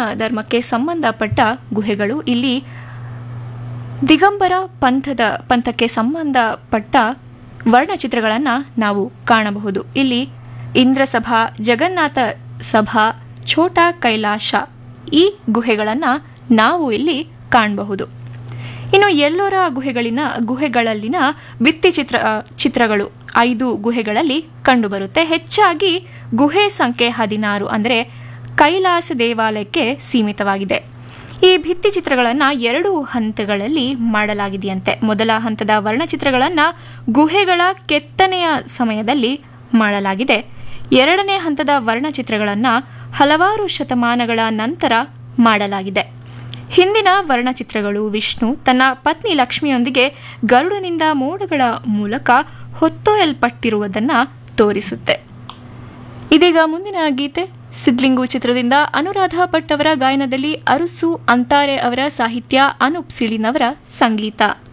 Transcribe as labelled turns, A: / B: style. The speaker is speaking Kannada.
A: ಧರ್ಮಕ್ಕೆ ಸಂಬಂಧಪಟ್ಟ ಗುಹೆಗಳು ಇಲ್ಲಿ ದಿಗಂಬರ ಪಂಥದ ಪಂಥಕ್ಕೆ ಸಂಬಂಧಪಟ್ಟ ವರ್ಣಚಿತ್ರಗಳನ್ನು ನಾವು ಕಾಣಬಹುದು ಇಲ್ಲಿ ಇಂದ್ರಸಭಾ ಜಗನ್ನಾಥ ಸಭಾ ಛೋಟಾ ಕೈಲಾಶ ಈ ಗುಹೆಗಳನ್ನು ನಾವು ಇಲ್ಲಿ ಕಾಣಬಹುದು ಇನ್ನು ಎಲ್ಲೋರ ಗುಹೆಗಳಿನ ಗುಹೆಗಳಲ್ಲಿನ ಭಿತ್ತಿ ಚಿತ್ರ ಚಿತ್ರಗಳು ಐದು ಗುಹೆಗಳಲ್ಲಿ ಕಂಡುಬರುತ್ತೆ ಹೆಚ್ಚಾಗಿ ಗುಹೆ ಸಂಖ್ಯೆ ಹದಿನಾರು ಅಂದರೆ ಕೈಲಾಸ ದೇವಾಲಯಕ್ಕೆ ಸೀಮಿತವಾಗಿದೆ ಈ ಭಿತ್ತಿ ಚಿತ್ರಗಳನ್ನು ಎರಡು ಹಂತಗಳಲ್ಲಿ ಮಾಡಲಾಗಿದೆಯಂತೆ ಮೊದಲ ಹಂತದ ವರ್ಣಚಿತ್ರಗಳನ್ನು ಗುಹೆಗಳ ಕೆತ್ತನೆಯ ಸಮಯದಲ್ಲಿ ಮಾಡಲಾಗಿದೆ ಎರಡನೇ ಹಂತದ ವರ್ಣಚಿತ್ರಗಳನ್ನು ಹಲವಾರು ಶತಮಾನಗಳ ನಂತರ ಮಾಡಲಾಗಿದೆ ಹಿಂದಿನ ವರ್ಣಚಿತ್ರಗಳು ವಿಷ್ಣು ತನ್ನ ಪತ್ನಿ ಲಕ್ಷ್ಮಿಯೊಂದಿಗೆ ಗರುಡನಿಂದ ಮೋಡಗಳ ಮೂಲಕ ಹೊತ್ತೊಯ್ಯಲ್ಪಟ್ಟಿರುವುದನ್ನು ತೋರಿಸುತ್ತೆ ಇದೀಗ ಮುಂದಿನ ಗೀತೆ ಸಿದ್ಲಿಂಗು ಚಿತ್ರದಿಂದ ಅನುರಾಧ ಭಟ್ ಅವರ ಗಾಯನದಲ್ಲಿ ಅರಸು ಅಂತಾರೆ ಅವರ ಸಾಹಿತ್ಯ ಅನೂಪ್ ಸಿಳಿನವರ ಸಂಗೀತ